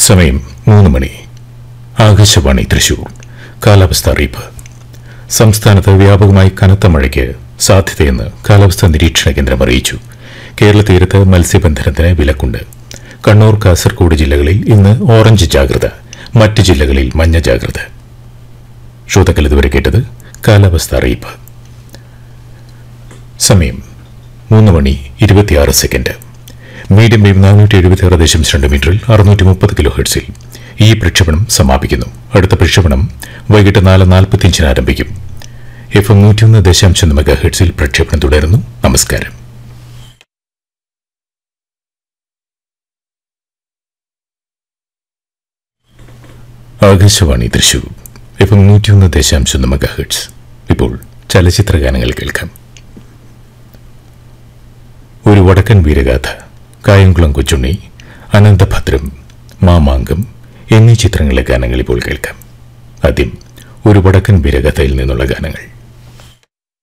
സമയം മൂന്ന് മണി ആകാശവാണി തൃശൂർ കാലാവസ്ഥ അറിയിപ്പ് സംസ്ഥാനത്ത് വ്യാപകമായി കനത്ത മഴയ്ക്ക് സാധ്യതയെന്ന് കാലാവസ്ഥാ നിരീക്ഷണ കേന്ദ്രം അറിയിച്ചു കേരള തീരത്ത് മത്സ്യബന്ധനത്തിന് വിലക്കുണ്ട് കണ്ണൂർ കാസർഗോഡ് ജില്ലകളിൽ ഇന്ന് ഓറഞ്ച് ജാഗ്രത മറ്റ് ജില്ലകളിൽ മഞ്ഞ ജാഗ്രത ശ്രോതാക്കൾ ഇതുവരെ കേട്ടത് കാലാവസ്ഥ അറിയിപ്പ് സമയം മൂന്ന് മണി ഇരുപത്തിയാറ് സെക്കൻഡ് മീഡിയം വേവ് നാനൂറ്റി എഴുപത്തിയാറ് ദശാംശം രണ്ട് മീറ്ററിൽ അറുന്നൂറ്റി മുപ്പത് കിലോ ഹെർട്സിൽ ഈ പ്രക്ഷേപണം സമാപിക്കുന്നു അടുത്ത പ്രക്ഷേപണം വൈകിട്ട് നാല് നാൽപ്പത്തിയഞ്ചിന് ആരംഭിക്കും എഫ് എം നൂറ്റിയൊന്ന് ദശാംശം മെഗാ ഹെർട്സിൽ പ്രക്ഷേപണം തുടരുന്നു നമസ്കാരം ആകാശവാണി തൃശൂർ എഫ് എം നൂറ്റിയൊന്ന് ദശാംശം മെഗാ ഹെർട്സ് ഇപ്പോൾ ചലച്ചിത്ര ഗാനങ്ങൾ കേൾക്കാം ഒരു വടക്കൻ വീരഗാഥ കായംകുളം കൊച്ചുണ്ണി അനന്തഭദ്രം മാമാങ്കം എന്നീ ചിത്രങ്ങളിലെ ഗാനങ്ങൾ ഇപ്പോൾ കേൾക്കാം ആദ്യം ഒരു വടക്കൻ വീരഗാഥയിൽ നിന്നുള്ള ഗാനങ്ങൾ